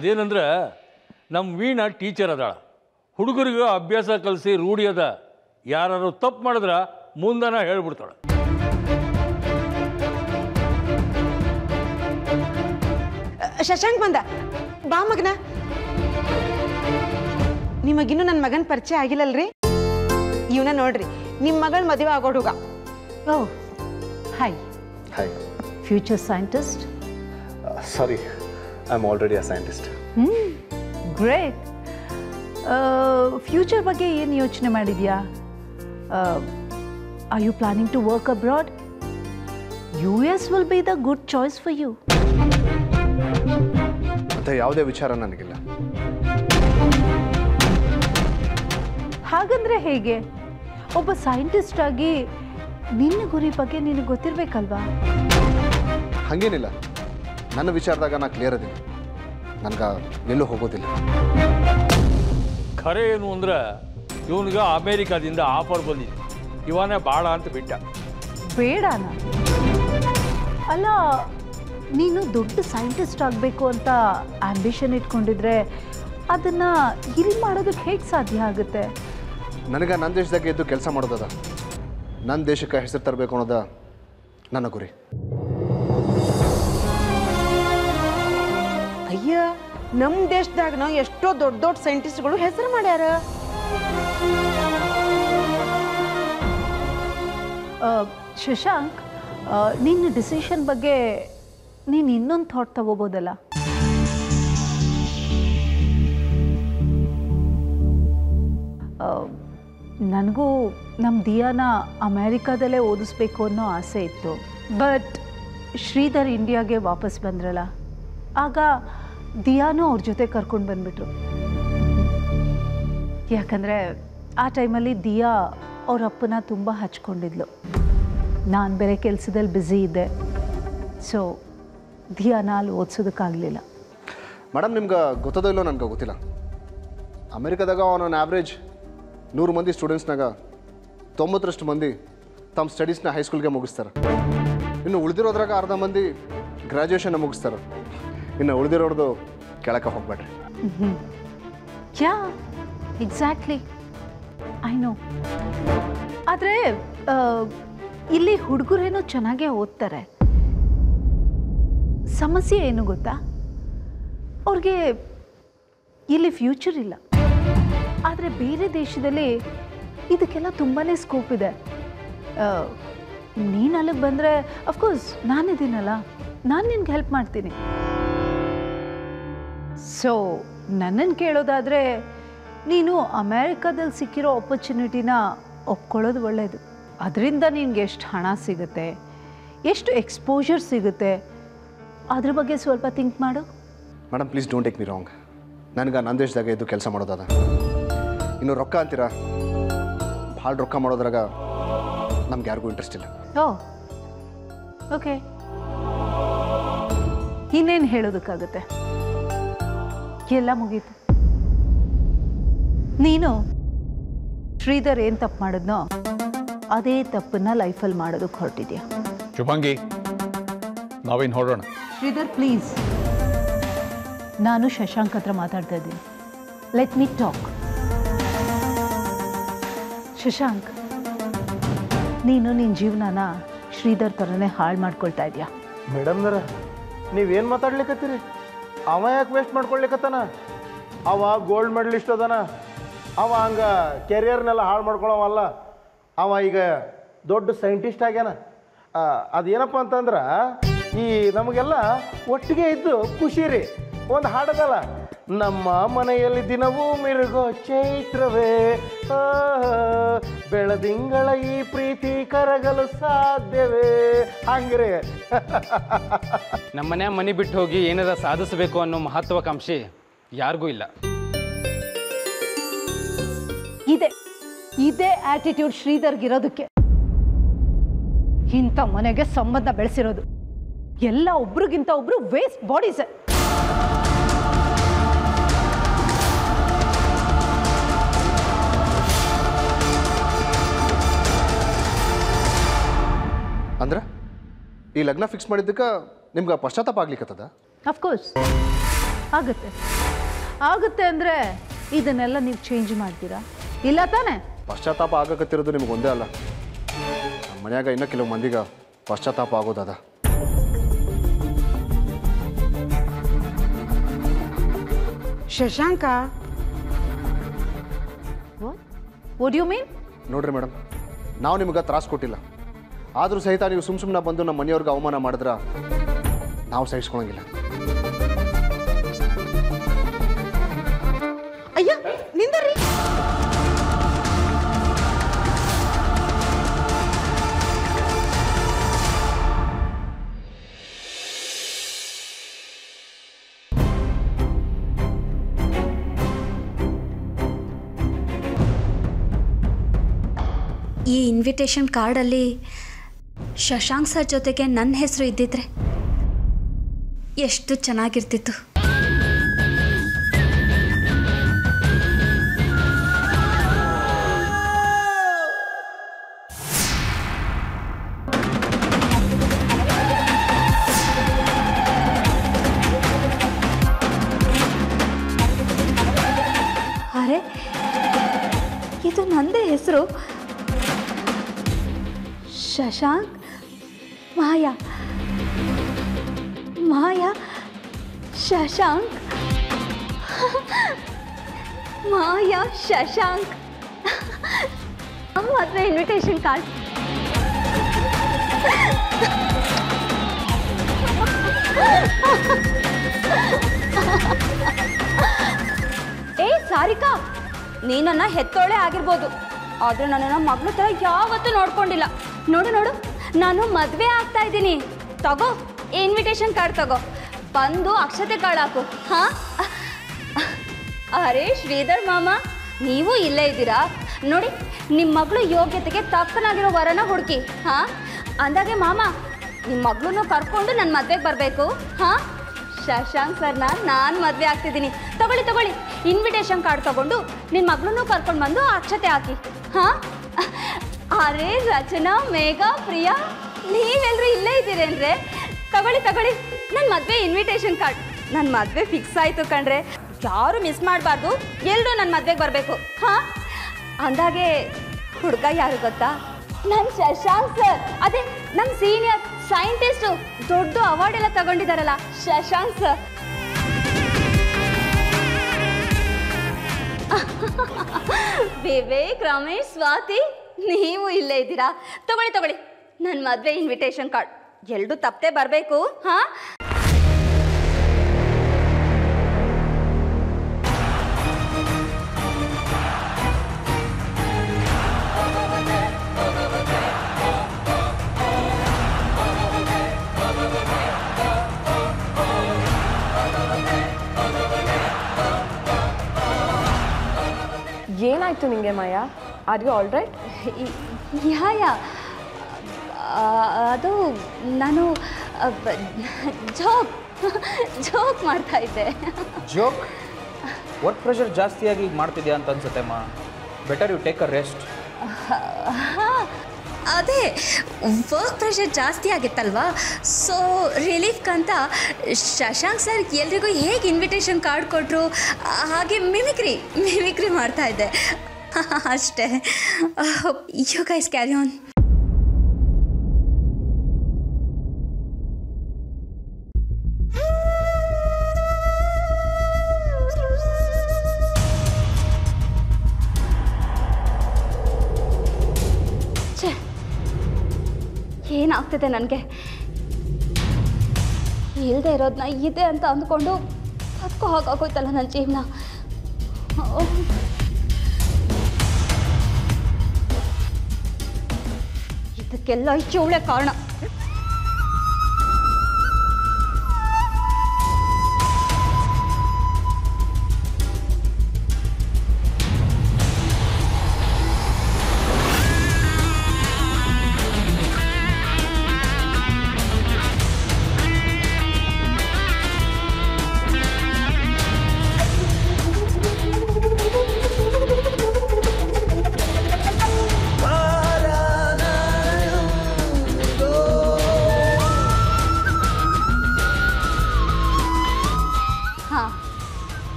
ಅದೇನಂದ್ರೆ ನಮ್ಮ ವೀಣಾ ಟೀಚರ್ ಅದಾಳ ಹುಡುಗರಿಗೆ ಅಭ್ಯಾಸ ಕಲಿಸಿ ರೂಢಿ ಅದ ಯಾರು ತಪ್ಪು ಮಾಡಿದ್ರೆ ಮುಂದನ ಹೇಳ್ಬಿಡ್ತಾಳೆ ಶಶಾಂಕ್ ಬಂದ ಬಾ ಮಗನ ನಿಮಗಿನ್ನೂ ನನ್ನ ಮಗನ ಪರಿಚಯ ಆಗಿಲ್ಲಲ್ರಿ ಇವನ ನೋಡ್ರಿ ನಿಮ್ಮ ಮಗಳ ಮದುವೆ ಆಗೋ ಹುಡುಗ Oh, hi, ಹಾಯ್ future scientist. Sorry I am already a scientist Great. Future ಬಗ್ಗೆ ಏನು ಯೋಚನೆ ಮಾಡಿದ್ಯಾ are you planning to work abroad U S will be the good choice for you ಅಂತ ಯಾವುದೇ ವಿಚಾರ ನನಗಿಲ್ಲ ಹಾಗಂದ್ರೆ ಹೇಗೆ ಒಬ್ಬ ಸೈಂಟಿಸ್ಟ್ ಆಗಿ ನಿನ್ನ ಗುರಿ ಬಗ್ಗೆ ನಿನಗೆ ಗೊತ್ತಿರಬೇಕಲ್ವಾ ಹಾಗೇನಿಲ್ಲ ನನ್ನ ವಿಚಾರದಾಗ ನಾ ಕ್ಲಿಯರ್ ಅದೀನಿ ನನ್ಗೆ ಎಲ್ಲೂ ಹೋಗೋದಿಲ್ಲ ಖರೆ ಏನು ಅಂದ್ರೆ ಇವನಿಗೆ ಅಮೇರಿಕಾದಿಂದ ಆಫರ್ ಬಂದಿದೆ ಇವನೇ ಭಾಳ ಅಂತ ಬಿಟ್ಟ ಬೇಡನ ಅಲ್ಲ ನೀನು ದೊಡ್ಡ ಸೈಂಟಿಸ್ಟ್ ಆಗಬೇಕು ಅಂತ ಆಂಬಿಷನ್ ಇಟ್ಕೊಂಡಿದ್ರೆ ಅದನ್ನ ಇಲ್ಲಿ ಮಾಡೋದಕ್ಕೆ ಹೇಗೆ ಸಾಧ್ಯ ಆಗುತ್ತೆ ನನಗೆ ನನ್ನ ದೇಶದಾಗ ಇದ್ದು ಕೆಲಸ ಮಾಡೋದದ ನನ್ನ ದೇಶಕ್ಕೆ ಹೆಸರು ತರಬೇಕು ಅನ್ನೋದ ನನ್ನ ಗುರಿ ಅಯ್ಯ ನಮ್ಮ ದೇಶದಾಗನ ಎಷ್ಟೋ ದೊಡ್ಡ ದೊಡ್ಡ ಸೈಂಟಿಸ್ಟ್ಗಳು ಹೆಸರು ಮಾಡ್ಯಾರ ಆ, ಶಶಾಂಕ್ ಆ, ನಿನ್ನ ಡಿಸಿಷನ್ ಬಗ್ಗೆ ನೀನು ಇನ್ನೊಂದು ಥಾಟ್ ತಗೋಬೋದಲ್ಲ ಆ, ನನಗೂ ನಮ್ಮ ದಿಯಾನ ಅಮೇರಿಕಾದಲ್ಲೇ ಓದಿಸ್ಬೇಕು ಅನ್ನೋ ಆಸೆ ಇತ್ತು ಬಟ್ ಶ್ರೀಧರ್ ಇಂಡಿಯಾಗೆ ವಾಪಸ್ ಬಂದ್ರಲ್ಲ ಆಗ ದಿಯಾನು ಅವ್ರ ಜೊತೆ ಕರ್ಕೊಂಡು ಬಂದ್ಬಿಟ್ರು ಯಾಕಂದರೆ ಆ ಟೈಮಲ್ಲಿ ದಿಯಾ ಅವ್ರ ಅಪ್ಪನ ತುಂಬ ಹಚ್ಕೊಂಡಿದ್ಲು ನಾನು ಬೇರೆ ಕೆಲಸದಲ್ಲಿ ಬ್ಯುಸಿ ಇದ್ದೆ ಸೊ ದಿಯಾನ ಅಲ್ಲಿ ಓದಿಸೋದಕ್ಕಾಗಲಿಲ್ಲ ಮೇಡಮ್ ನಿಮ್ಗೆ ಗೊತ್ತದೋ ಇಲ್ಲೋ ನನಗೆ ಗೊತ್ತಿಲ್ಲ ಅಮೇರಿಕಾದಾಗ ಆನ್ ಆ್ಯಾವ್ರೇಜ್ ನೂರು ಮಂದಿ ಸ್ಟೂಡೆಂಟ್ಸ್ನಾಗ ತೊಂಬತ್ತರಷ್ಟು ಮಂದಿ ತಮ್ಮ ಸ್ಟಡೀಸ್ನ ಹೈಸ್ಕೂಲ್ಗೆ ಮುಗಿಸ್ತಾರೆ ಇನ್ನು ಉಳಿದಿರೋದ್ರಾಗ ಅರ್ಧ ಮಂದಿ ಗ್ರ್ಯಾಜುಯೇಷನ್ನ ಮುಗಿಸ್ತಾರೆ ಇನ್ನು ಉಳಿದಿರೋರ್ದು ಕೆಳಕ್ಕೆ ಹೋಗ್ಬೇಡ್ರಿ ಯಾ ಎಕ್ಸಾಕ್ಟ್ಲಿ ಐ ನೋ ಆದರೆ ಇಲ್ಲಿ ಹುಡುಗರೇನೋ ಚೆನ್ನಾಗೇ ಓದ್ತಾರೆ ಸಮಸ್ಯೆ ಏನು ಗೊತ್ತಾ ಅವ್ರಿಗೆ ಇಲ್ಲಿ ಫ್ಯೂಚರ್ ಇಲ್ಲ ಆದರೆ ಬೇರೆ ದೇಶದಲ್ಲಿ ಇದಕ್ಕೆಲ್ಲ ತುಂಬಾ ಸ್ಕೋಪ್ ಇದೆ ನೀನು ಅಲ್ಲಿಗೆ ಬಂದರೆ ಅಫ್ಕೋರ್ಸ್ ನಾನಿದ್ದೀನಲ್ಲ ನಾನು ನಿನ್ಗೆ ಹೆಲ್ಪ್ ಮಾಡ್ತೀನಿ ಸೊ ನನ್ನನ್ನು ಕೇಳೋದಾದರೆ ನೀನು ಅಮೇರಿಕಾದಲ್ಲಿ ಸಿಕ್ಕಿರೋ ಆಪರ್ಚುನಿಟಿನ ಒಪ್ಕೊಳ್ಳೋದು ಒಳ್ಳೆಯದು ಅದರಿಂದ ನಿನ್ಗೆ ಎಷ್ಟು ಹಣ ಸಿಗುತ್ತೆ ಎಷ್ಟು ಎಕ್ಸ್ಪೋಜರ್ ಸಿಗುತ್ತೆ ಅದ್ರ ಬಗ್ಗೆ ಸ್ವಲ್ಪ ಥಿಂಕ್ ಮಾಡು madam please don't take me wrong ನನಗೆ ನನ್ನ ದೇಶದಾಗ ಇದ್ದು ಕೆಲಸ ಮಾಡೋದದ ಇನ್ನು ರೊಕ್ಕ ಅಂತೀರಾ ಭಾಳ ರೊಕ್ಕ ಮಾಡೋದ್ರಾಗ ನಮ್ಗೆ ಯಾರಿಗೂ ಇಂಟ್ರೆಸ್ಟ್ ಇಲ್ಲ ಓ ಓಕೆ ಇನ್ನೇನು ಹೇಳೋದಕ್ಕಾಗುತ್ತೆ ಎಲ್ಲ ಮುಗೀತು ನೀನು ಶ್ರೀಧರ್ ಏನು ತಪ್ಪು ಮಾಡಿದ್ನೋ ಅದೇ ತಪ್ಪನ್ನ ಲೈಫಲ್ಲಿ ಮಾಡೋದಕ್ಕೆ ಹೊರಟಿದ್ಯಾ ಶುಭಂಗಿ ನಾವೇನು ಹೊರಡೋಣ ಶ್ರೀಧರ್ ಪ್ಲೀಸ್ ನಾನು ಶಶಾಂಕ್ ಹತ್ರ ಮಾತಾಡ್ತಾ ಇದ್ದೀನಿ ಲೆಟ್ ಮೀ ಟಾಕ್ ಶಶಾಂಕ್ ನೀನು ನಿನ್ನ ಜೀವನನ ಶ್ರೀಧರ್ ಥರನೇ ಹಾಳು ಮಾಡ್ಕೊಳ್ತಾ ಇದೆಯಾ ಮೇಡಮ್ನರ ನೀವೇನು ಮಾತಾಡ್ಲಿಕತ್ತೀರಿ ಅವ ಯಾಕೆ ವೇಸ್ಟ್ ಮಾಡ್ಕೊಳ್ಲಿಕತ್ತಾನ ಅವ ಗೋಲ್ಡ್ ಮೆಡಲಿಸ್ಟ್ ಅದಾನ ಅವ ಹಂಗ ಕೆರಿಯರ್ನೆಲ್ಲ ಹಾಳು ಮಾಡ್ಕೊಳವಲ್ಲ ಅವ ಈಗ ದೊಡ್ಡ ಸೈಂಟಿಸ್ಟ್ ಆಗ್ಯಾನ ಆ, ಅದೇನಪ್ಪ ಅಂತಂದ್ರೆ ಈ ನಮಗೆಲ್ಲ ಒಟ್ಟಿಗೆ ಇದ್ದು ಖುಷಿ ರೀ ಒಂದು ಹಾಡದಲ್ಲ ನಮ್ಮ ಮನೆಯಲ್ಲಿ ದಿನವೂ ಮಿರುಗೋ ಚೈತ್ರವೇ ಆ, ಬೆಳದಿಂಗಳ ಈ ಪ್ರೀತಿ ಕರಗಲು ಸಾಧ್ಯವೇ ಹಂಗ್ರಿ ನಮ್ಮನೆ ಮನೆ ಬಿಟ್ಟು ಹೋಗಿ ಏನಾರ ಸಾಧಿಸಬೇಕು ಅನ್ನೋ ಮಹತ್ವಾಕಾಂಕ್ಷೆ ಯಾರಿಗೂ ಇಲ್ಲ ಇದೆ ಇದೇ ಆಟಿಟ್ಯೂಡ್ ಶ್ರೀಧರ್ಗಿರೋದಕ್ಕೆ ಇಂಥ ಮನೆಗೆ ಸಂಬಂಧ ಬೆಳೆಸಿರೋದು ಎಲ್ಲ ಒಬ್ರಿಗಿಂತ ಒಬ್ರು ವೇಸ್ಟ್ ಬಾಡೀಸ್ ಅಂದ್ರೆ ಈ ಲಗ್ನ ಫಿಕ್ಸ್ ಮಾಡಿದ್ದಕ್ಕೆ ನಿಮ್ಗೆ ಪಶ್ಚಾತ್ತಾಪ ಆಗ್ಲಿಕ್ಕತ್ತದ ಅಫ್ಕೋರ್ಸ್ ಆಗುತ್ತೆ ಆಗುತ್ತೆ ಅಂದರೆ ಇದನ್ನೆಲ್ಲ ನೀವು ಚೇಂಜ್ ಮಾಡ್ತೀರಾ ಇಲ್ಲ ತಾನೇ ಪಶ್ಚಾತ್ತಾಪ ಆಗಕತ್ತಿರೋದು ನಿಮ್ಗೆ ಒಂದೇ ಅಲ್ಲ ನಮ್ಮ ಮನ್ಯಾಗ ಇನ್ನೂ ಕೆಲವು ಮಂದಿಗೆ ಪಶ್ಚಾತ್ತಾಪ ಆಗೋದದ ಶಶಾಂಕ ವಾಟ್ ಯು ಮೀನ್ ನೋಡ್ರಿ ಮೇಡಮ್ ನಾವು ನಿಮ್ಗೆ ತ್ರಾಸ ಕೊಟ್ಟಿಲ್ಲ ಆದರೂ ಸಹಿತ ನೀವು ಸುಮ್ಮ ಸುಮ್ಮನೆ ಬಂದು ನಮ್ಮ ಮನೆಯವ್ರಿಗೆ ಅವಮಾನ ಮಾಡಿದ್ರೆ ನಾವು ಸಹಿಸ್ಕೊಳಂಗಿಲ್ಲ ಅಯ್ಯ ನಿಂದರ್ರಿ ಈ ಇನ್ವಿಟೇಷನ್ ಕಾರ್ಡಲ್ಲಿ ಶಶಾಂಕ್ ಸರ್ ಜೊತೆಗೆ ನನ್ನ ಹೆಸರು ಇದ್ದಿದ್ರೆ ಎಷ್ಟು ಚೆನ್ನಾಗಿರ್ತಿತ್ತು ಅರೆ ಇದು ನಂದೇ ಹೆಸರು ಶಶಾಂಕ್ ಮಾಯಾ ಮಾಯಾ ಶಶಾಂಕ್ ಮಾಯಾ ಶಶಾಂಕ್ ನಮ್ಮ ಮದುವೆ ಇನ್ವಿಟೇಷನ್ ಕಾರ್ಡ್ ಏ ಸಾರಿಕಾ ನೀನನ್ನ ಹೆತ್ತೋಳೆ ಆಗಿರ್ಬೋದು ಆದ್ರೆ ನನ್ನನ್ನ ಮಗಳ ಥರ ಯಾವತ್ತೂ ನೋಡ್ಕೊಂಡಿಲ್ಲ ನೋಡು ನೋಡು ನಾನು ಮದುವೆ ಆಗ್ತಾ ಇದ್ದೀನಿ ತಗೋ ಇನ್ವಿಟೇಷನ್ ಕಾರ್ಡ್ ತಗೋ ಬಂದು ಅಕ್ಷತೆ ಕಾರ್ಡ್ ಹಾಕು ಹಾ ಅರೆ ಶ್ರೀಧರ್ ಮಾಮ ನೀವು ಇಲ್ಲೇ ಇದ್ದೀರಾ ನೋಡಿ ನಿಮ್ಮ ಮಗಳು ಯೋಗ್ಯತೆಗೆ ತಕ್ಕನಾಗಿರೋ ವರನ ಹುಡುಕಿ ಹಾ ಅಂದಾಗೆ ಮಾಮ ನಿಮ್ಮ ಮಗಳನ್ನ ಕರ್ಕೊಂಡು ನನ್ನ ಮದ್ವೆಗೆ ಬರಬೇಕು ಹಾ ಶಶಾಂಕ್ ಸರ್ನ ನಾನು ಮದುವೆ ಆಗ್ತಿದ್ದೀನಿ ತಗೊಳ್ಳಿ ತಗೊಳ್ಳಿ ಇನ್ವಿಟೇಷನ್ ಕಾರ್ಡ್ ತಗೊಂಡು ನಿನ್ನ ಮಗಳನ್ನೂ ಕರ್ಕೊಂಡು ಬಂದು ಅಕ್ಷತೆ ಹಾಕಿ ಹಾ ಅರೆ ರಚನಾ ಮೇಘ ಪ್ರಿಯಾ ನೀವೆಲ್ಲರೂ ಇಲ್ಲೇ ಇದ್ದೀರೇನ್ರೆ ತಗೊಳ್ಳಿ ತಗೊಳ್ಳಿ ನನ್ನ ಮದುವೆ ಇನ್ವಿಟೇಷನ್ ಕಾರ್ಡ್ ನನ್ನ ಮದುವೆ ಫಿಕ್ಸ್ ಆಯಿತು ಕಣ್ರೆ ಯಾರು ಮಿಸ್ ಮಾಡಬಾರ್ದು ಎಲ್ಲರೂ ನನ್ನ ಮದುವೆಗೆ ಬರಬೇಕು ಹಾಂ ಅಂದಾಗೆ ಹುಡುಗ ಯಾರು ಗೊತ್ತಾ ನನ್ನ ಶಶಾಂಕ್ ಸರ್ ಅದೇ ನಮ್ಮ ಸೀನಿಯರ್ ಸೈಂಟಿಸ್ಟು ದೊಡ್ಡ ಅವಾರ್ಡ್ ಎಲ್ಲ ತಗೊಂಡಿದ್ದಾರಲ್ಲ ಶಶಾಂಕ್ ಸರ್ ವಿವೇಕ್ ರಮೇಶ್ ಸ್ವಾತಿ ನೀವು ಇಲ್ಲೇ ಇದ್ದೀರಾ ತಗೊಳ್ಳಿ ತಗೊಳ್ಳಿ ನನ್ನ ಮದುವೆ ಇನ್ವಿಟೇಷನ್ ಕಾರ್ಡ್ ಎರಡು ತಪ್ಪದೆ ಬರಬೇಕು ಹಾಂ ಏನಾಯ್ತು ನಿಂಗೆ Maya are you all right yeah yeah ಆ, ಅದು ನಾನು ಜೋಕ್ ಜೋಕ್ ಮಾಡ್ತಾ ಇದ್ದೆ ಜೋಕ್ ವರ್ಕ್ ಪ್ರೆಷರ್ ಜಾಸ್ತಿಯಾಗಿ ಈಗ ಮಾಡ್ತಿದ್ಯಾ ಅಂತ ಅನ್ಸುತ್ತೆಮ್ಮ better you take a rest ಹಾ, ಅದೇ ವರ್ಕ್ ಪ್ರೆಷರ್ ಜಾಸ್ತಿ ಆಗಿತ್ತಲ್ವಾ ಸೊ ರಿಲೀಫ್ ಅಂತ ಶಶಾಂಕ್ ಸರ್ ಎಲ್ರಿಗೂ ಹೇಗೆ ಇನ್ವಿಟೇಷನ್ ಕಾರ್ಡ್ ಕೊಟ್ಟರು ಹಾಗೆ ಮಿಮಿಕ್ರಿ ಮಿಮಿಕ್ರಿ ಮಾಡ್ತಾ ಇದ್ದೆ ಅಷ್ಟೇ ಯು ಗೈಸ್ ಕ್ಯಾರಿ ಆನ್ ಛೇ ಏನಾಗ್ತಿದೆ ನನಗೆ ಇಲ್ಲದೆ ಇರೋದನ್ನ ಇದೆ ಅಂತ ಅಂದ್ಕೊಂಡು ಬದುಕೋ ಹಾಗಾಗೋಯ್ತಲ್ಲ ನನ್ನ ಜೀವನ ಓಹ್. ಇದಕ್ಕೆಲ್ಲ ಇವಳೆ ಕಾರಣ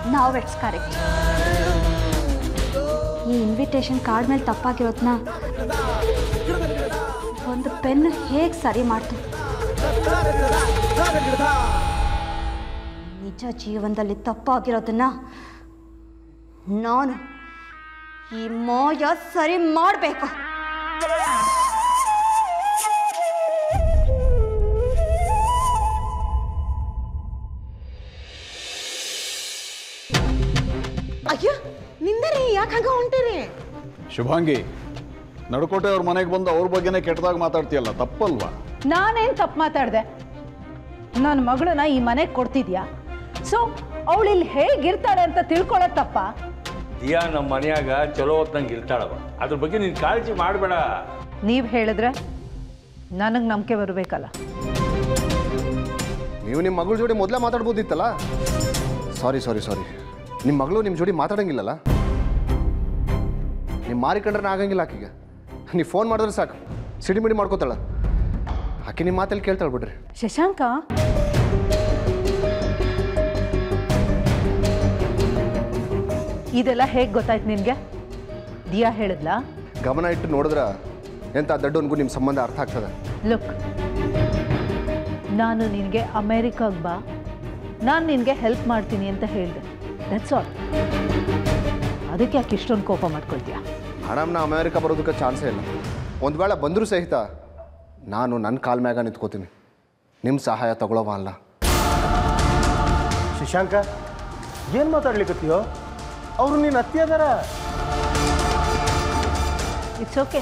ನಾವು ಇಟ್ಸ್ ಕರೆಕ್ಟ್ ಈ ಇನ್ವಿಟೇಷನ್ ಕಾರ್ಡ್ ಮೇಲೆ ತಪ್ಪಾಗಿರೋದನ್ನ ಒಂದು ಪೆನ್ ಹೇಗೆ ಸರಿ ಮಾಡ್ತು ನಿಜ ಜೀವನದಲ್ಲಿ ತಪ್ಪಾಗಿರೋದನ್ನ ನಾನು ಈ ಮಾಯ ಸರಿ ಮಾಡಬೇಕು ಅಯ್ಯೋ ನಿಂದರಿ ಯಾಕೆ ಹಂಗ ಹೊಂಟಿರಿ ಶುಭಾಂಗಿ ನಡ್ಕೋಟೆ ಅವ್ರ ಮನೆಗೆ ಬಂದು ಅವ್ರ ಬಗ್ಗೆನೇ ಕೆಟ್ಟದಾಗ ಮಾತಾಡ್ತೀಯಲ್ಲ ತಪ್ಪಲ್ವಾ ನಾನೇನು ತಪ್ಪು ಮಾತಾಡಿದೆ ನನ್ನ ಮಗಳನ್ನ ಈ ಮನೆಗೆ ಕೊಡ್ತಿದ್ಯಾ ಸೊ ಅವಳು ಇಲ್ಲಿ ಹೇಗಿರ್ತಾಳೆ ಅಂತ ತಿಳ್ಕೊಳ್ಳೋದು ತಪ್ಪ ದಿಯಾ ನಮ್ಮ ಮನ್ಯಾಗ ಚಲೋ ಹೊತ್ನಂಗೆ ಇರ್ತಾಳವ ಅದ್ರ ಬಗ್ಗೆ ನೀನು ಕಾಳಜಿ ಮಾಡಬೇಡ ನೀವು ಹೇಳಿದ್ರೆ ನನಗೆ ನಂಬಿಕೆ ಬರಬೇಕಲ್ಲ ನೀವು ನಿಮ್ಮ ಮಗಳ ಜೋಡಿ ಮೊದಲೇ ಮಾತಾಡ್ಬೋದಿತ್ತಲ್ಲ ಸಾರಿ ಸಾರಿ ಸಾರಿ ನಿಮ್ಮ ಮಗಳು ನಿಮ್ಮ ಜೋಡಿ ಮಾತಾಡಂಗಿಲ್ಲಲ್ಲ ನಿಮ್ಮ ಮಾರಿ ಕಂಡ್ರೆ ಆಗಂಗಿಲ್ಲ ಆಕಿಗೆ ನೀವು ಫೋನ್ ಮಾಡಿದ್ರೆ ಸಾಕು ಸಿಡಿಮಿಡಿ ಮಾಡ್ಕೋತಾಳ ಆಕೆ ನಿಮ್ಮ ಮಾತಲ್ಲಿ ಕೇಳ್ತಾಳೆ ಬಿಡ್ರಿ ಶಶಾಂಕ ಇದೆಲ್ಲ ಹೇಗೆ ಗೊತ್ತಾಯ್ತು ನಿನಗೆ ದಿಯಾ ಹೇಳಿದ್ಲಾ ಗಮನ ಇಟ್ಟು ನೋಡಿದ್ರೆ ಎಂಥ ದೊಡ್ಡವನಿಗೂ ನಿಮ್ಮ ಸಂಬಂಧ ಅರ್ಥ ಆಗ್ತದೆ ಲುಕ್ ನಾನು ನಿನಗೆ ಅಮೇರಿಕಾಗೆ ಬಾ ನಾನು ನಿನಗೆ ಹೆಲ್ಪ್ ಮಾಡ್ತೀನಿ ಅಂತ ಹೇಳಿದೆ ದಟ್ಸ್ ಆಲ್ ಅದಕ್ಕೆ ಯಾಕೆ ಇಷ್ಟೊಂದು ಕೋಪ ಮಾಡ್ಕೊಳ್ತೀಯ ಮೇಡಮ್ ನಾ ಅಮೇರಿಕ ಬರೋದಕ್ಕೆ ಚಾನ್ಸೇ ಇಲ್ಲ ಒಂದು ವೇಳೆ ಬಂದರೂ ಸಹಿತ ನಾನು ನನ್ನ ಕಾಲ್ ಮ್ಯಾಗ ನಿಂತ್ಕೋತೀನಿ ನಿಮ್ಮ ಸಹಾಯ ತಗೊಳ್ಳೋವ ಅಲ್ಲ ಶಶಾಂಕ ಏನು ಮಾತಾಡ್ಲಿಕತ್ತೀಯೋ ಅವ್ರು ನೀನು ಅತ್ತಿ ಅದಾರ ಇಟ್ಸ್ ಓಕೆ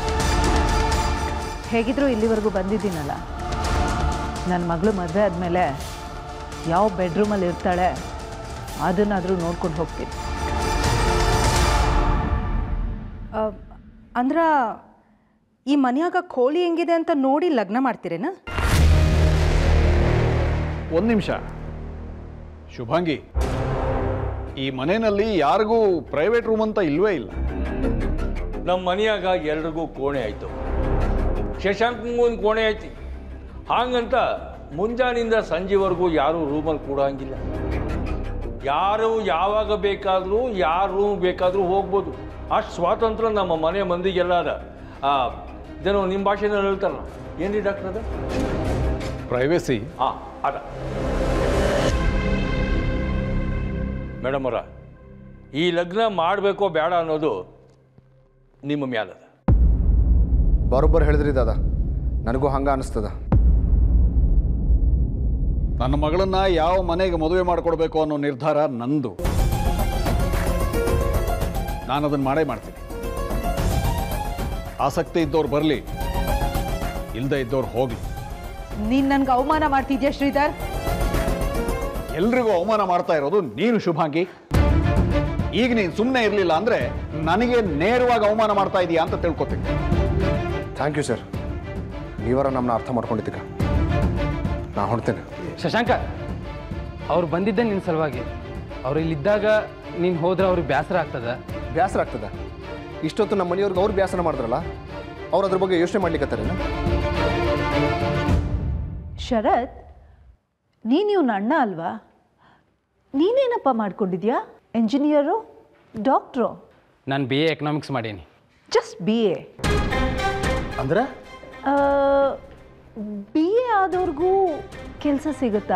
ಹೇಗಿದ್ರೂ ಇಲ್ಲಿವರೆಗೂ ಬಂದಿದ್ದೀನಲ್ಲ ನನ್ನ ಮಗಳು ಮದುವೆ ಆದಮೇಲೆ ಯಾವ ಬೆಡ್ರೂಮಲ್ಲಿ ಇರ್ತಾಳೆ ಅದನ್ನಾದರೂ ನೋಡ್ಕೊಂಡು ಹೋಗ್ತೀನಿ ಅಂದ್ರ ಈ ಮನ್ಯಾಗ ಕೋಳಿ ಹೆಂಗಿದೆ ಅಂತ ನೋಡಿ ಲಗ್ನ ಮಾಡ್ತೀರೇನ ಒಂದು ನಿಮಿಷ ಶುಭಾಂಗಿ ಈ ಮನೆಯಲ್ಲಿ ಯಾರಿಗೂ ಪ್ರೈವೇಟ್ ರೂಮ್ ಅಂತ ಇಲ್ವೇ ಇಲ್ಲ ನಮ್ಮ ಮನೆಯಾಗ ಎಲ್ರಿಗೂ ಕೋಣೆ ಆಯಿತು ಶಶಾಂಕಂಗೂ ಒಂದು ಕೋಣೆ ಐತಿ ಹಾಗಂತ ಮುಂಜಾನಿಂದ ಸಂಜೆವರೆಗೂ ಯಾರೂ ರೂಮಲ್ಲಿ ಕೂಡಂಗಿಲ್ಲ ಯಾರು ಯಾವಾಗ ಬೇಕಾದರೂ ಯಾರ ರೂಮ್ ಬೇಕಾದರೂ ಹೋಗ್ಬೋದು ಅಷ್ಟು ಸ್ವಾತಂತ್ರ್ಯ ನಮ್ಮ ಮನೆ ಮಂದಿಗೆಲ್ಲ ಅದ ಆ, ಇದೇನೋ ನಿಮ್ಮ ಭಾಷೆನಲ್ಲಿ ಹೇಳ್ತಾರಲ್ಲ ಏನ್ರಿ ಡಾಕ್ಟರ್ ಅದ ಪ್ರೈವೇಸಿ ಹಾಂ ಅದ ಮೇಡಮ್ ಅವರ ಈ ಲಗ್ನ ಮಾಡಬೇಕೋ ಬೇಡ ಅನ್ನೋದು ನಿಮ್ಮ ಮ್ಯಾಲದ ಬರೋಬ್ಬರ್ ಹೇಳಿದ್ರಿ ದಾದ ನನಗೂ ಹಂಗ ಅನಿಸ್ತದ ನನ್ನ ಮಗಳನ್ನ ಯಾವ ಮನೆಗೆ ಮದುವೆ ಮಾಡಿಕೊಡ್ಬೇಕು ಅನ್ನೋ ನಿರ್ಧಾರ ನಂದು ನಾನು ಅದನ್ನು ಮಾಡೇ ಮಾಡ್ತೀನಿ ಆಸಕ್ತಿ ಇದ್ದವ್ರು ಬರಲಿ ಇಲ್ಲದೆ ಇದ್ದವ್ರು ಹೋಗಲಿ ನೀನು ನನಗೆ ಅವಮಾನ ಮಾಡ್ತಿದ್ಯಾ ಶ್ರೀಧರ್ ಎಲ್ರಿಗೂ ಅವಮಾನ ಮಾಡ್ತಾ ಇರೋದು ನೀನು ಶುಭಾಂಗಿ ಈಗ ನೀನು ಸುಮ್ಮನೆ ಇರಲಿಲ್ಲ ಅಂದ್ರೆ ನನಗೆ ನೇರವಾಗಿ ಅವಮಾನ ಮಾಡ್ತಾ ಇದೀಯಾ ಅಂತ ತಿಳ್ಕೊತೀನಿ ಥ್ಯಾಂಕ್ ಯು ಸರ್ ನೀವರ ನಮ್ಮನ್ನ ಅರ್ಥ ಮಾಡ್ಕೊಂಡಿದ್ದೀಗ ನಾ ಹೊಡ್ತೇನೆ ಶಶಾಂಕ ಅವ್ರು ಬಂದಿದ್ದೆ ನಿನ್ನ ಸಲುವಾಗಿ ಅವ್ರು ಇಲ್ಲಿದ್ದಾಗ ನೀನು ಹೋದ್ರೆ ಅವ್ರಿಗೆ ಬೇಸರ ಆಗ್ತದ ಬೇಸರ ಆಗ್ತದ ಇಷ್ಟೊತ್ತು ನಮ್ಮ ಮನೆಯವ್ರಿಗೆ ಅವ್ರು ಬೇಸರ ಮಾಡಿದ್ರಲ್ಲ ಅವ್ರು ಅದ್ರ ಬಗ್ಗೆ ಯೋಚನೆ ಮಾಡ್ಲಿಕ್ಕತ್ತಾರೇನ ಶರತ್ ನೀನು ಇವ್ನ ಅಣ್ಣ ಅಲ್ವಾ ನೀನೇನಪ್ಪ ಮಾಡ್ಕೊಂಡಿದ್ಯಾ ಎಂಜಿನಿಯರು ಡಾಕ್ಟ್ರು ನಾನು ಬಿ ಎ ಎಕನಾಮಿಕ್ಸ್ ಮಾಡೀನಿ ಜಸ್ಟ್ ಬಿ ಎ ಅಂದ್ರೆ ಬಿ ಎ ಆದವ್ರಿಗೂ ಕೆಲಸ ಸಿಗುತ್ತಾ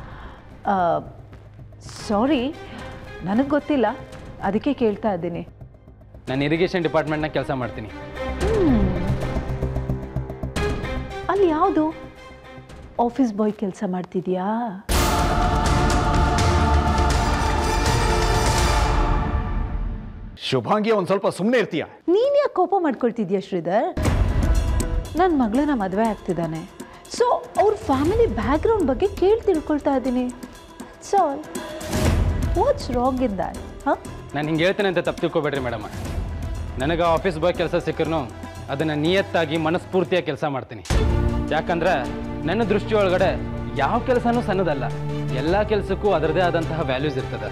ಸಾರಿ ನನಗೆ ಗೊತ್ತಿಲ್ಲ ಅದಕ್ಕೆ ಕೇಳ್ತಾ ಇದ್ದೀನಿ ನಾನು ಇರಿಗೇಷನ್ ಡಿಪಾರ್ಟ್ಮೆಂಟ್ನಾಗ ಕೆಲಸ ಮಾಡ್ತೀನಿ ಅಲ್ಲಿ ಯಾವುದು ಆಫೀಸ್ ಬಾಯ್ ಕೆಲಸ ಮಾಡ್ತಿದ್ಯಾ ಶುಭಾಂಗಿ ಒಂದು ಸ್ವಲ್ಪ ಸುಮ್ಮನೆ ಇರ್ತೀಯ ನೀನು ಯಾಕೆ ಕೋಪ ಮಾಡ್ಕೊಳ್ತಿದ್ಯಾ ಶ್ರೀಧರ್ ನನ್ನ ಮಗಳನ್ನ ಮದುವೆ ಆಗ್ತಿದ್ದಾನೆ ಸೊ ಅವ್ರ ಫ್ಯಾಮಿಲಿ ಬ್ಯಾಕ್ಗ್ರೌಂಡ್ ಬಗ್ಗೆ ಕೇಳಿ ತಿಳ್ಕೊಳ್ತಾ ಇದ್ದೀನಿ so what's wrong in that ಹಾಂ ನಾನು ಹಿಂಗೆ ಹೇಳ್ತೇನೆ ಅಂತ ತಪ್ಪು ತಿಳ್ಕೊಬೇಡ್ರಿ ಮೇಡಮ್ ನನಗೆ ಆಫೀಸ್ ಬಾಯ್ ಕೆಲಸ ಸಿಕ್ಕರೂ ಅದನ್ನು ನಿಯತ್ತಾಗಿ ಮನಸ್ಫೂರ್ತಿಯಾಗಿ ಕೆಲಸ ಮಾಡ್ತೀನಿ ಯಾಕಂದ್ರೆ ನನ್ನ ದೃಷ್ಟಿ ಒಳಗಡೆ ಯಾವ ಕೆಲಸನೂ ಸಣ್ಣದಲ್ಲ ಎಲ್ಲ ಕೆಲಸಕ್ಕೂ ಅದರದೇ ಆದಂತಹ ವ್ಯಾಲ್ಯೂಸ್ ಇರ್ತದೆ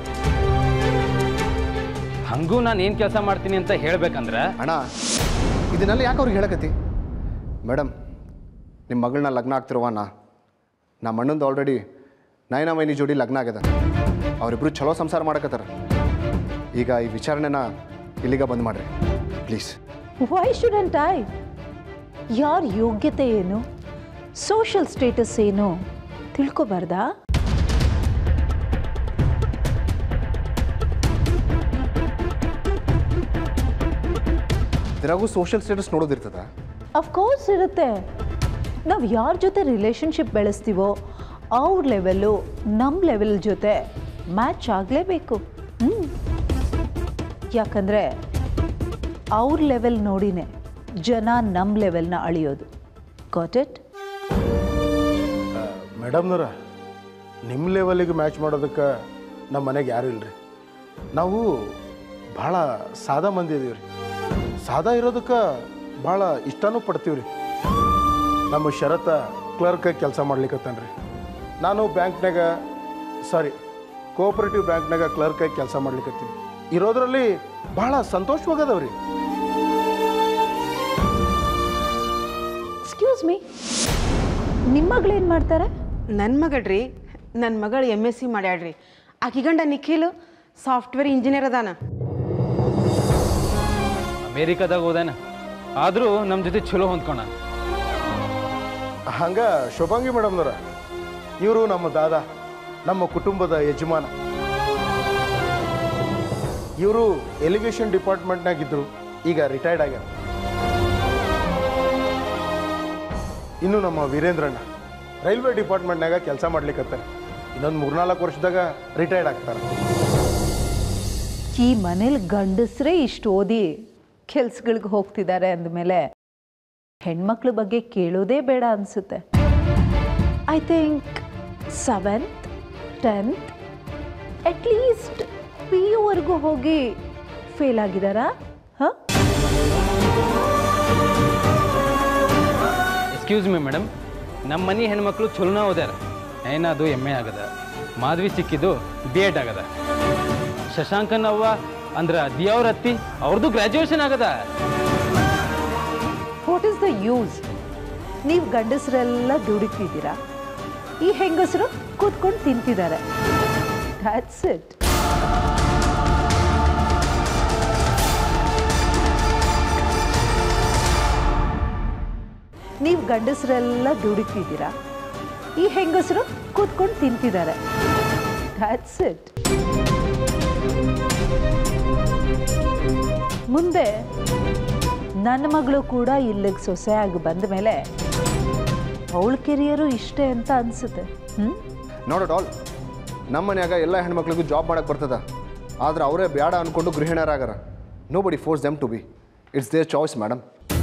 ಹಂಗೂ ನಾನು ಏನು ಕೆಲಸ ಮಾಡ್ತೀನಿ ಅಂತ ಹೇಳ್ಬೇಕಂದ್ರೆ ಅಣ್ಣ ಇದನ್ನೆಲ್ಲ ಯಾಕೆ ಅವ್ರಿಗೆ ಹೇಳಕತ್ತಿ ಮೇಡಮ್ ನಿಮ್ಮ ಮಗಳನ್ನ ಲಗ್ನ ಆಗ್ತಿರುವ ನಾ ನಮ್ಮ ಅಣ್ಣಂದು ಆಲ್ರೆಡಿ ನಯನ ಮೈನಿ ಜೋಡಿ ಲಗ್ನ ಆಗ್ಯದ ಅವರಿಬ್ರು ಚಲೋ ಸಂಸಾರ ಮಾಡಕತ್ತಾರ ಈಗ ಈ ವಿಚಾರಣೆನ ಇಲ್ಲಿಗ ಬಂದ್ ಮಾಡ್ರಿ ಪ್ಲೀಸ್ ವೈ ಶುಡಂಟ್ ಐ ಯಾರ ಯೋಗ್ಯತೆ ಏನು ಸೋಷಲ್ ಸ್ಟೇಟಸ್ ಏನು ತಿಳ್ಕೊಬಾರ್ದಾ ಇದ್ರಾಗೂ ಸೋಷಿಯಲ್ ಸ್ಟೇಟಸ್ ನೋಡೋದಿರ್ತದ ಅಫ್ಕೋರ್ಸ್ ಇರುತ್ತೆ ನಾವು ಯಾರ ಜೊತೆ ರಿಲೇಷನ್ಶಿಪ್ ಬೆಳೆಸ್ತೀವೋ ಅವ್ರ ಲೆವೆಲ್ಲು ನಮ್ಮ ಲೆವೆಲ್ ಜೊತೆ ಮ್ಯಾಚ್ ಆಗಲೇಬೇಕು ಹ್ಞೂ ಯಾಕಂದರೆ ಅವ್ರ ಲೆವೆಲ್ ನೋಡಿನೇ ಜನ ನಮ್ಮ ಲೆವೆಲ್ನ ಅಳಿಯೋದು ಗಾಟ್ ಇಟ್ ಮೇಡಮ್ನವ್ರ ನಿಮ್ಮ ಲೆವೆಲಿಗೆ ಮ್ಯಾಚ್ ಮಾಡೋದಕ್ಕೆ ನಮ್ಮ ಮನೆಗೆ ಯಾರೂ ಇಲ್ರಿ ನಾವು ಭಾಳ ಸಾದಾ ಮಂದಿ ಇದೀವಿ ರೀ ಸಾದಾ ಇರೋದಕ್ಕೆ ಭಾಳ ಇಷ್ಟನೂ ಪಡ್ತೀವಿ ರೀ ನಮ್ಮ ಶರತ್ತ ಕ್ಲರ್ಕ್ ಕೆಲಸ ಮಾಡ್ಲಿಕ್ಕತ್ತಾನ ರೀ ನಾನು ಬ್ಯಾಂಕ್ನಾಗ ಸಾರಿ ಕೋಆಪರೇಟಿವ್ ಬ್ಯಾಂಕ್ನಾಗ ಕ್ಲರ್ಕಾಗಿ ಕೆಲಸ ಮಾಡ್ಲಿಕ್ಕತ್ತೀನಿ ಇರೋದ್ರಲ್ಲಿ ಭಾಳ ಸಂತೋಷವಾಗದವ್ರಿ ಎಕ್ಸ್ಕ್ಯೂಸ್ ಮೀ ನಿಮ್ಮ ಮಗಳೇನು ಮಾಡ್ತಾರೆ ನನ್ನ ಮಗಳ್ರಿ ನನ್ನ ಮಗಳು ಎಮ್ ಎಸ್ ಸಿ ಮಾಡ್ಯಾಳ್ರಿ ಆಕಿ ಗಂಡ ನಿಖಿಲ್ ಸಾಫ್ಟ್ವೇರ್ ಇಂಜಿನಿಯರ್ ಅದಾನ ಅಮೇರಿಕಾದಾಗ ಹೋದಾನ ಆದರೂ ನಮ್ಮ ಜೊತೆ ಚಲೋ ಹೊಂದ್ಕೊಂಡ ಹಂಗ ಶೋಭಾಂಗಿ ಮೇಡಮ್ನವ್ರ ಇವರು ನಮ್ಮ ದಾದ ನಮ್ಮ ಕುಟುಂಬದ ಯಜಮಾನ ಇವರು ಎಲಿಗೇಷನ್ ಡಿಪಾರ್ಟ್ಮೆಂಟ್ನಾಗ ಇದ್ರು ಈಗ ರಿಟೈರ್ಡ್ ಆಗ್ಯಾರ ಇನ್ನು ನಮ್ಮ ವೀರೇಂದ್ರಣ್ಣ ರೈಲ್ವೆ ಡಿಪಾರ್ಟ್ಮೆಂಟ್ನಾಗ ಕೆಲಸ ಮಾಡ್ಲಿಕ್ಕತ್ತಾರೆ ಇನ್ನೊಂದು ಮೂರ್ನಾಲ್ಕು ವರ್ಷದಾಗ ರಿಟೈರ್ಡ್ ಆಗ್ತಾರೆ ಈ ಮನೇಲಿ ಗಂಡಸ್ರೇ ಇಷ್ಟು ಓದಿ ಕೆಲ್ಸಗಳಿಗೆ ಹೋಗ್ತಿದ್ದಾರೆ ಅಂದಮೇಲೆ ಹೆಣ್ಮಕ್ಳ ಬಗ್ಗೆ ಕೇಳೋದೇ ಬೇಡ ಅನಿಸುತ್ತೆ I think seventh tenth at least P ಯುವರೆಗೂ ಹೋಗಿ ಫೇಲ್ ಆಗಿದ್ದಾರಾ ಹಾಂ ಎಕ್ಸ್ಕ್ಯೂಸ್ ಮಿ ಮೇಡಮ್ ನಮ್ಮ ಮನೆ ಹೆಣ್ಮಕ್ಳು ಚಲೋನ ಓದ್ಯಾರ ಏನದು ಎಮ್ ಎ ಆಗದ ಮಾಧವಿ ಸಿಕ್ಕಿದ್ದು ಬಿ ಎಡ್ ಆಗದ ಶಶಾಂಕನ್ ಅವ್ವ ಅಂದ್ರೆ ದಿಯವ್ರ ಅತ್ತಿ ಅವ್ರದ್ದು ಗ್ರ್ಯಾಜುಯೇಷನ್ ಆಗದ ವಾಟ್ ಈಸ್ ದ ಯೂಸ್ ನೀವು ಗಂಡಸರೆಲ್ಲ ದುಡಿತಿದ್ದೀರಾ ಈ ಹೆಂಗಸರು ಕೂತ್ಕೊಂಡು ತಿಂತಿದ್ದಾರೆ ದ್ಯಾಟ್ಸ್ ಇಟ್ ನೀವು ಗಂಡಸರೆಲ್ಲ ದುಡಿತಿದ್ದೀರಾ ಈ ಹೆಂಗಸರು ಕೂತ್ಕೊಂಡು ತಿಂತಿದ್ದಾರೆ ದ್ಯಾಟ್ಸ್ ಇಟ್ ಮುಂದೆ ನನ್ನ ಮಗಳು ಕೂಡ ಇಲ್ಲಿಗೆ ಸೊಸೆಯಾಗಿ ಬಂದ ಮೇಲೆ ಅವಳ ಕೆರಿಯರು ಇಷ್ಟೇ ಅಂತ ಅನಿಸುತ್ತೆ ಹ್ಞೂ ನಾಟ್ ಅಟ್ ಆಲ್ ನಮ್ಮ ಮನ್ಯಾಗ ಎಲ್ಲ ಹೆಣ್ಮಕ್ಳಿಗೂ ಜಾಬ್ ಮಾಡಕ್ಕೆ ಬರ್ತದ ಆದ್ರೆ ಅವರೇ ಬೇಡ ಅಂದ್ಕೊಂಡು ಗೃಹಿಣಿಯರಾಗಾರ nobody force them to be it's their choice madam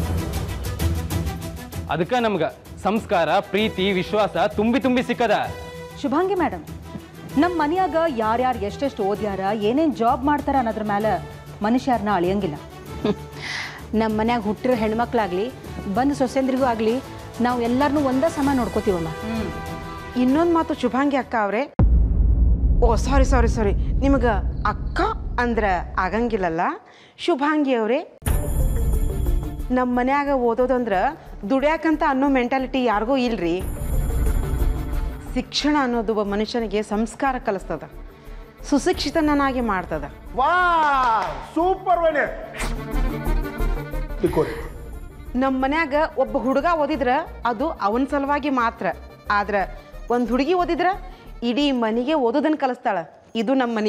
ಅದಕ್ಕೆ ನಮ್ಗೆ ಸಂಸ್ಕಾರ ಪ್ರೀತಿ ವಿಶ್ವಾಸ ತುಂಬಿ ತುಂಬಿ ಸಿಕ್ಕದ ಶುಭಾಂಗಿ ಮೇಡಮ್ ನಮ್ಮ ಮನ್ಯಾಗ ಯಾರ್ಯಾರು ಎಷ್ಟೆಷ್ಟು ಓದ್ಯಾರ ಏನೇನು ಜಾಬ್ ಮಾಡ್ತಾರ ಅನ್ನೋದ್ರ ಮೇಲೆ ಮನುಷ್ಯರನ್ನ ಅಳಿಯಂಗಿಲ್ಲ ನಮ್ಮ ಮನ್ಯಾಗ ಹುಟ್ಟಿರೋ ಹೆಣ್ಮಕ್ಳಾಗ್ಲಿ ಬಂದು ಸೊಸೆಂದ್ರಿಗೂ ಆಗಲಿ ನಾವು ಎಲ್ಲರನ್ನೂ ಒಂದೇ ಸಮ ನೋಡ್ಕೋತೀವಮ್ಮ ಇನ್ನೊಂದು ಮಾತು ಶುಭಾಂಗಿ ಅಕ್ಕ ಅವರೇ ಓ ಸಾರಿ ಸಾರಿ ಸಾರಿ ನಿಮಗೆ ಅಕ್ಕ ಅಂದ್ರೆ ಆಗಂಗಿಲ್ಲಲ್ಲ ಶುಭಾಂಗಿ ಅವರೇ ನಮ್ಮ ಮನ್ಯಾಗ ಓದೋದಂದ್ರೆ ದುಡ್ಯಾಕಂತ ಅನ್ನೋ ಮೆಂಟಾಲಿಟಿ ಯಾರಿಗೂ ಇಲ್ರಿ ಶಿಕ್ಷಣ ಅನ್ನೋದು ಒಬ್ಬ ಮನುಷ್ಯನಿಗೆ ಸಂಸ್ಕಾರ ಕಲಿಸ್ತದ ಸುಶಿಕ್ಷಿತನಾಗಿ ಮಾಡ್ತದ ವಾ ಸೂಪರ್ ವೈನೆ ತಿಕ್ಕೋರಿ ನಮ್ಮ ಮನ್ಯಾಗ ಒಬ್ಬ ಹುಡುಗ ಓದಿದ್ರ ಅದು ಅವನ ಸಲುವಾಗಿ ಮಾತ್ರ ಆದ್ರೆ ಒಂದು ಹುಡುಗಿ ಓದಿದ್ರ ಇಡೀ ಮನೆಗೆ ಓದೋದನ್ನ ಕಲಿಸ್ತಾಳ ಇದು ನಮ್ಮ ಮನೆ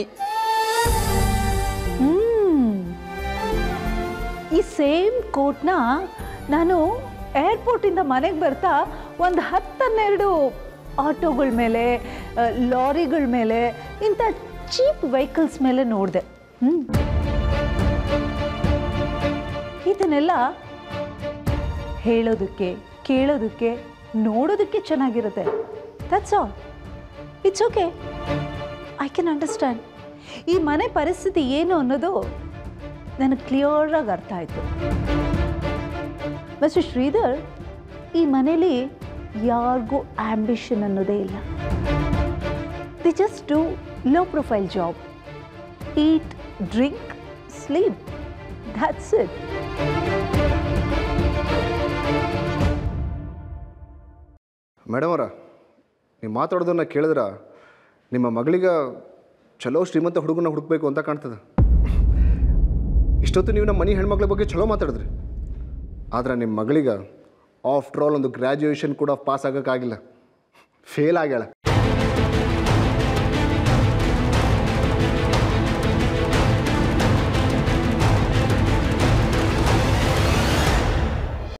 ಈ ಸೇಮ್ ಕೋಟ್ನ ನಾನು ಏರ್ಪೋರ್ಟಿಂದ ಮನೆಗೆ ಬರ್ತಾ ಒಂದು ಹತ್ತನ್ನೆರಡು ಆಟೋಗಳ ಮೇಲೆ ಆ, ಲಾರಿಗಳ ಮೇಲೆ ಇಂಥ ಚೀಪ್ ವೆಹಿಕಲ್ಸ್ ಮೇಲೆ ನೋಡಿದೆ ಹ್ಞೂ ಇದನ್ನೆಲ್ಲ ಹೇಳೋದಕ್ಕೆ ಕೇಳೋದಕ್ಕೆ ನೋಡೋದಕ್ಕೆ ಚೆನ್ನಾಗಿರುತ್ತೆ that's all it's okay I can understand ಈ ಮನೆ ಪರಿಸ್ಥಿತಿ ಏನು ಅನ್ನೋದು ನನಗೆ ಕ್ಲಿಯರಾಗಿ ಅರ್ಥ ಆಯಿತು ಮಿಸ್ಟರ್ ಶ್ರೀಧರ್ ಈ ಮನೇಲಿ ಯಾರಿಗೂ ಆಂಬಿಷನ್ ಅನ್ನೋದೇ ಇಲ್ಲ they just do low profile job eat drink sleep that's it madam ಅವರ ನೀವು ಮಾತಾಡೋದನ್ನ ಕೇಳಿದ್ರ ನಿಮ್ಮ ಮಗಳಿಗೆ ಚಲೋ ಶ್ರೀಮಂತ ಹುಡುಗನ ಹುಡುಕ್ಬೇಕು ಅಂತ ಕಾಣ್ತದೆ ಇಷ್ಟೊತ್ತು ನೀವು ನಮ್ಮ ಮನೆ ಹೆಣ್ಮಕ್ಳ ಬಗ್ಗೆ ಚಲೋ ಮಾತಾಡಿದ್ರಿ ಆದ್ರೆ ನಿಮ್ಮ ಮಗಳಿಗೆ ಆಫ್ಟರ್ ಆಲ್ ಒಂದು ಗ್ರ್ಯಾಜುಯೇಷನ್ ಕೂಡ ಪಾಸ್ ಆಗೋಕ್ಕಾಗಿಲ್ಲ ಫೇಲ್ ಆಗ್ಯಾಳ